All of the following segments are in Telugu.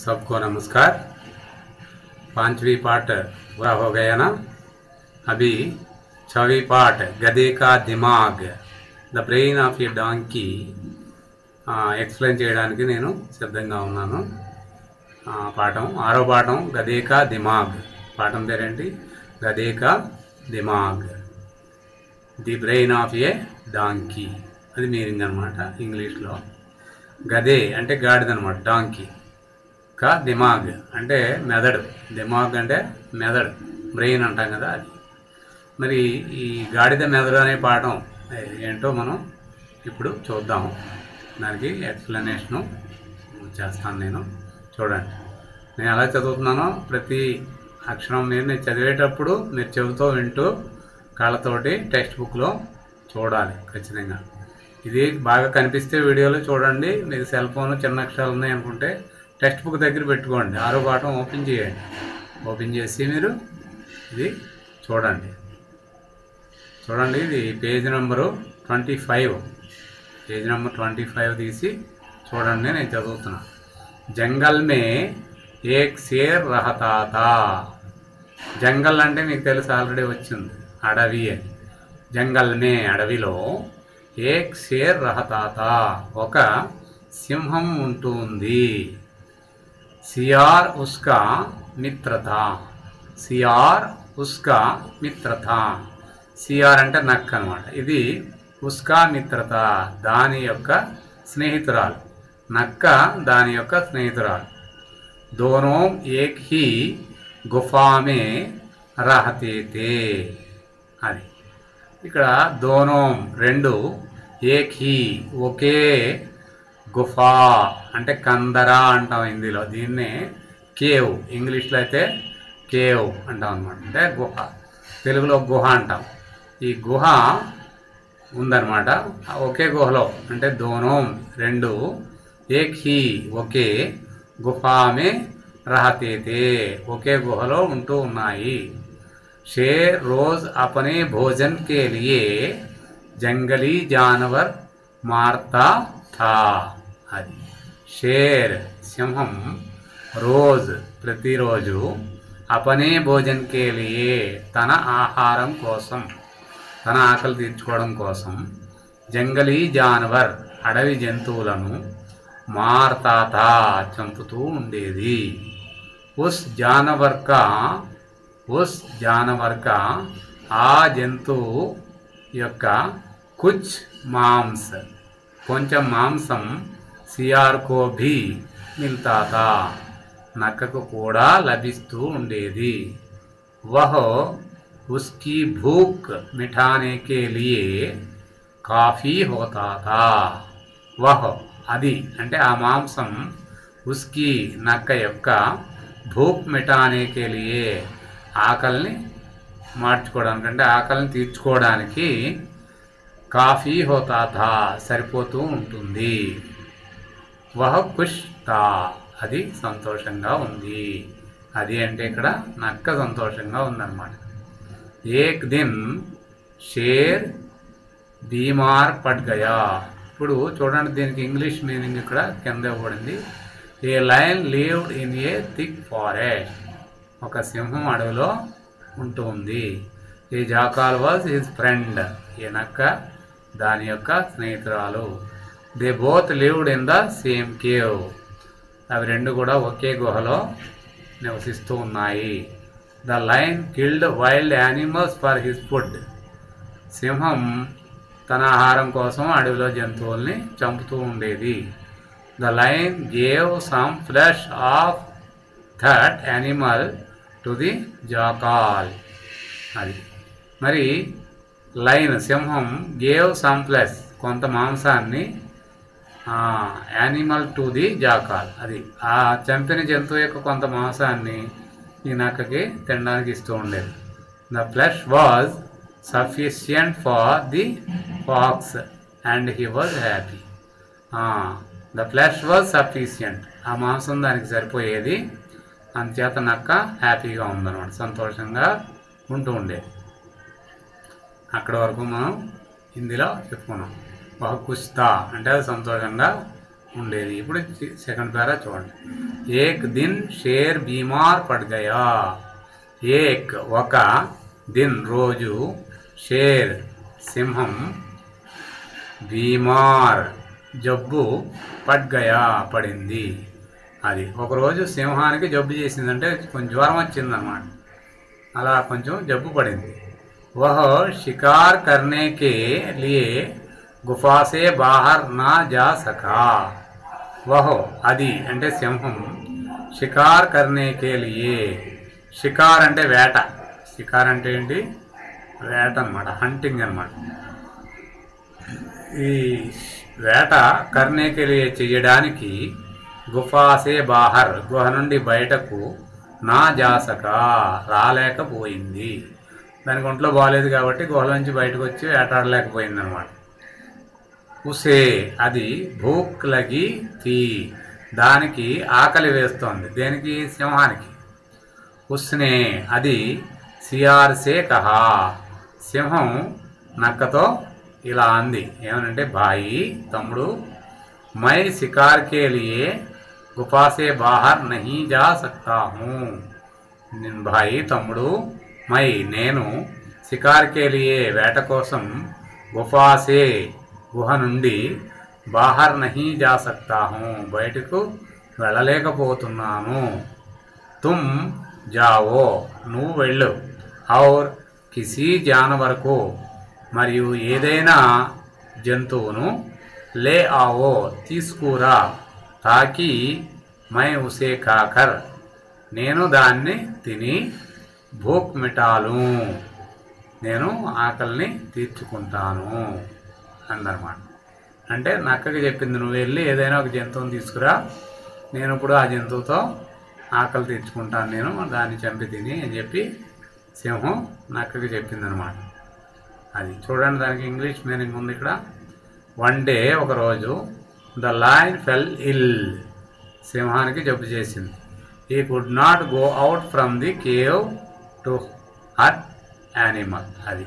सबको नमस्कार पांचवी पाठ पूरा हो गया ना अभी छवी पाठ गधे का दिमाग the brain of a donkey explain చేయడానికి నేను సిద్ధంగా ఉన్నాను ఆ, పాఠం ఆరో పాఠం గదేకా దిమాగ్ పాఠం పేరేంటి గదేకా దిమాగ్ the brain of a donkey అది మీనింగ్ అనమాట ఇంగ్లీష్లో గదే అంటే గాడిదనమాట డాంకీ కా దిమాగ్ అంటే మెదడు దిమాగ్ అంటే మెదడు బ్రెయిన్ అంటాం కదా అది మరి ఈ గాడిద మెదడు అనే పాఠం ఏంటో మనం ఇప్పుడు చూద్దాం దానికి ఎక్స్ప్లెనేషను చేస్తాను నేను చూడండి నేను ఎలా చదువుతున్నానో ప్రతి అక్షరం నేను నేను చదివేటప్పుడు మీరు చెబుతూ వింటూ కాళ్ళతోటి టెక్స్ట్ బుక్లో చూడాలి ఖచ్చితంగా ఇది బాగా కనిపిస్తే వీడియోలో చూడండి మీకు సెల్ ఫోన్ చిన్న అక్షరాలు ఉన్నాయి అనుకుంటే టెక్స్ట్ బుక్ దగ్గర పెట్టుకోండి ఆరో పాఠం ఓపెన్ చేయండి ఓపెన్ చేసి మీరు ఇది చూడండి చూడండి ఇది page number twenty five page number twenty five తీసి చూడండి నేను చదువుతున్నా జంగల్ మే ఏక్ షేర్ రహతా తా జంగల్ అంటే మీకు తెలుసు ఆల్రెడీ వచ్చింది అడవి అని జంగల్ మే అడవిలో ఏక్ షేర్ రహతా తా ఒక సింహం ఉంటుంది సియార్ ఉస్కా మిత్ర థా సియార్ ఉస్కా మిత్ర థా సిఆర్ అంటే నక్క అనమాట ఇది ఉస్కా మిత్రత దాని యొక్క స్నేహితురాలు నక్క దాని యొక్క స్నేహితురాలు దోనో ఏక్ హీ గుఫామే రహతే తే అది ఇక్కడ దోనోం రెండు ఏక్ హీ ఒకే గుఫా అంటే కందరా అంటాం హిందీలో దీన్నే కేవ్ ఇంగ్లీష్లో అయితే కేవ్ అంటాం అనమాట అంటే గుహ తెలుగులో గుహ అంటాం ఈ గుహ ఉందన్నమాట ఆ ఒకే గుహలో అంటే దోనోం రెండు ఏక్ హీ ఒకే గుఫామే రహతేతే ఒకే గుహలో ఉంటూ ఉన్నాయి షేర్ రోజ్ అపనే భోజన్ కే లియే జంగలీ జానవర్ మార్తా థా అది షేర్ సింహం రోజ్ ప్రతిరోజు అపనే భోజన్ కే లియే తన ఆహారం కోసం తన ఆకలి తీర్చుకోవడం కోసం జంగలీ జానవర్ అడవి జంతువులను మార్తాత చంపుతూ ఉండేది ఉస్ జానవర్ కా ఉస్ జానవర్ కా ఆ జంతువు యొక్క కుచ్ మాంస్ కొంచెం మాంసం సియార్కో భీ మిల్తాతా నక్కకు కూడా లభిస్తూ ఉండేది వహ उसकी भूख मिटाने के लिए కాఫీ హోతా థా వహ్ అది అంటే ఆ మాంసం ఉస్కి నక్క యొక్క భూక్ మిటానేకే లియే ఆకలిని మార్చుకోవడానికి అంటే ఆకలిని తీర్చుకోవడానికి కాఫీ హోతా థా సరిపోతూ ఉంటుంది వహ ఖుష్ తా అది సంతోషంగా ఉంది అది అంటే ఇక్కడ నక్క సంతోషంగా ఉందన్నమాట ఏక్ దిన్ షేర్ బీమార్ పట్ గయా ఇప్పుడు చూడండి దీనికి ఇంగ్లీష్ మీనింగ్ ఇక్కడ కింద ఇవ్వబడింది a lion lived in a thick forest ఒక సింహం అడవిలో ఉంటుంది ఈ జాకాల్ వాజ్ హిజ్ ఫ్రెండ్ ఈ నక్క దాని యొక్క స్నేహితురాలు they both lived in the same cave అవి రెండు కూడా ఒకే గుహలో నివసిస్తూ ఉన్నాయి the lion killed wild animals for his food సింహం తన ఆహారం కోసం అడవిలో జంతువుల్ని చంపుతూ ఉండేది the lion gave some flesh of that animal to the jackal అది మరి లైన్ సింహం గేవ్ సమ్ ఫ్లెష్ కొంత మాంసాన్ని యానిమల్ టు ది జాకాల్ అది ఆ చంపిన జంతువు యొక్క కొంత మాంసాన్ని ఈ నక్కకి తినడానికి ఇస్తూ ఉండేది the flesh was sufficient for the fox and he was happy the flesh was sufficient ఆ మాంసం దానికి సరిపోయేది అందుచేత నక్క హ్యాపీగా ఉందన్నమాట సంతోషంగా ఉంటూ ఉండేది అక్కడ వరకు మనం హిందీలో చెప్పుకున్నాం ఒక కుస్తా అంటే అది సంతోషంగా ఉండేది ఇప్పుడు సెకండ్ పేరా చూడండి ఏక్ దిన్ షేర్ బీమార్ పడ్ గయా ఏక్ ఒక దిన్ రోజు షేర్ సింహం బీమార్ జబ్బు పడ్ గయా పడింది అది ఒకరోజు సింహానికి జబ్బు చేసిందంటే కొంచెం జ్వరం వచ్చిందన్నమాట అలా కొంచెం జబ్బు పడింది वह शिकार करने के लिए गुफा से बाहर ना जा सका वह అది అంటే సింహం షికార్ కర్నే కే లియే షికార్ అంటే వేట షికార్ అంటే ఏంటి వేట అన్నమాట హంటింగ్ అన్నమాట ఈ వేట కర్నేకి చేయడానికి గుఫాసే బాహర్ గుహ నుండి బయటకు నా జాసక రాలేకపోయింది దానికి ఒంట్లో బాగాలేదు కాబట్టి గుహల నుంచి బయటకు వచ్చి వేటాడలేకపోయింది అనమాట ఉసే అది భూక్ లగి తీ దానికి ఆకలి వేస్తోంది దేనికి సింహానికి ఉస్నే అది సిఆర్సే కహా సింహం నక్కతో ఇలా అంది ఏమనంటే భాయి తమ్ముడు మై శికార్ కే లియే గుఫా సే బాహర్ నహీ జా సక్తా హూ నేను భాయి తమ్ముడు మై నేను శికార్ కే లియే వేట కోసం గుఫా సే గుహ నుండి బాహర్ నహీ జా సక్తా హూ బయటకు వెళ్ళలేకపోతున్నాను తుమ్ జావో నువ్వు వెళ్ళు ఔర్ కిసీ జానవర్కు మరియు ఏదైనా జంతువును లే ఆవో తీసుకురా తాకి మై ఉసే కాకర్ నేను దాన్ని తిని భూక్ మిటాలు నేను ఆకలిని తీర్చుకుంటాను అందనమాట అంటే నక్కకి చెప్పింది నువ్వు వెళ్ళి ఏదైనా ఒక జంతువుని తీసుకురా నేను ఇప్పుడు ఆ జంతువుతో ఆకలి తీర్చుకుంటాను నేను దాన్ని చంపి తిని అని చెప్పి సింహం నక్కకి చెప్పింది అనమాట అది చూడండి దానికి ఇంగ్లీష్ మీనింగ్ ఉంది ఇక్కడ వన్ డే ఒకరోజు ద లైన్ ఫెల్ ఇల్ సింహానికి జబ్బు చేసింది he could not go out from the cave to hunt animal అది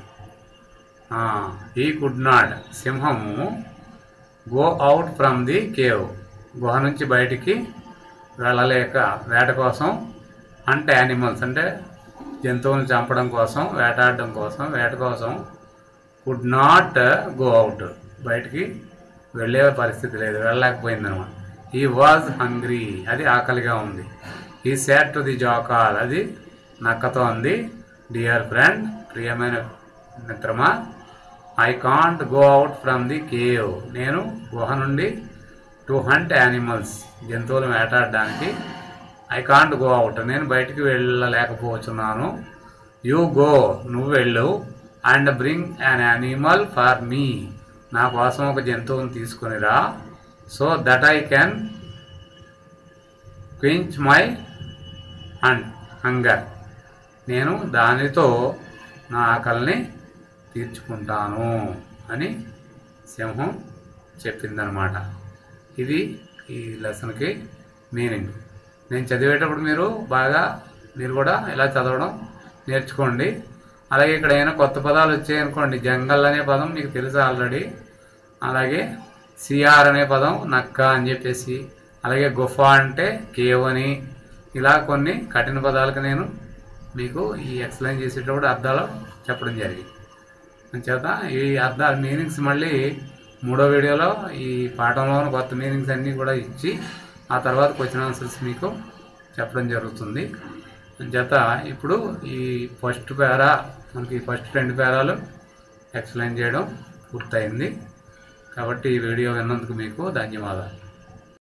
ఈ కుడ్ నాట్ సింహము go out from the cave గుహ నుంచి బయటికి వెళ్ళలేక వేట కోసం అంటే యానిమల్స్ అంటే జంతువులను చంపడం కోసం వేటాడడం కోసం వేట కోసం కుడ్ నాట్ గో అవుట్ బయటికి వెళ్ళే పరిస్థితి లేదు వెళ్ళలేకపోయింది అనమాట ఈ వాజ్ హంగ్రీ అది ఆకలిగా ఉంది ఈ సాట్ టు ది జాకాల్ అది నక్కతో ఉంది డియర్ ఫ్రెండ్ ప్రియమైన మిత్రమా I can't go out from the cave నేను గుహ నుండి టు హంట్ యానిమల్స్ జంతువులు వేటాడడానికి ఐ కాంట్ గో అవుట్ నేను బయటికి వెళ్ళలేకపోతున్నాను యూ గో నువ్వు వెళ్ళు and bring an animal for me నా కోసం ఒక జంతువుని తీసుకునిరా so that I can quench my and hunger నేను దానితో నా ఆకలిని తీర్చుకుంటాను అని సింహం చెప్పిందనమాట ఇది ఈ లెసన్కి మీనింగ్ నేను చదివేటప్పుడు మీరు బాగా మీరు కూడా ఇలా చదవడం నేర్చుకోండి అలాగే ఇక్కడ ఏమైనా కొత్త పదాలు వచ్చాయనుకోండి జంగల్ అనే పదం మీకు తెలుసు ఆల్రెడీ అలాగే సిఆర్ అనే పదం నక్క అని చెప్పేసి అలాగే గుఫ అంటే కేవ్ అని ఇలా కొన్ని కఠిన పదాలకు నేను మీకు ఈ ఎక్స్ప్లెయిన్ చేసేటప్పుడు అర్థాలు చెప్పడం జరిగింది అంచేత ఈ అర్థాల మీనింగ్స్ మళ్ళీ మూడో వీడియోలో ఈ పాఠంలోని కొత్త మీనింగ్స్ అన్నీ కూడా ఇచ్చి ఆ తర్వాత క్వశ్చన్ ఆన్సర్స్ మీకు చెప్పడం జరుగుతుంది అంచేత ఇప్పుడు ఈ ఫస్ట్ పేరా మనకి ఫస్ట్ రెండు పేరాలు ఎక్స్ప్లెయిన్ చేయడం పూర్తయింది కాబట్టి ఈ వీడియో విన్నందుకు మీకు ధన్యవాదాలు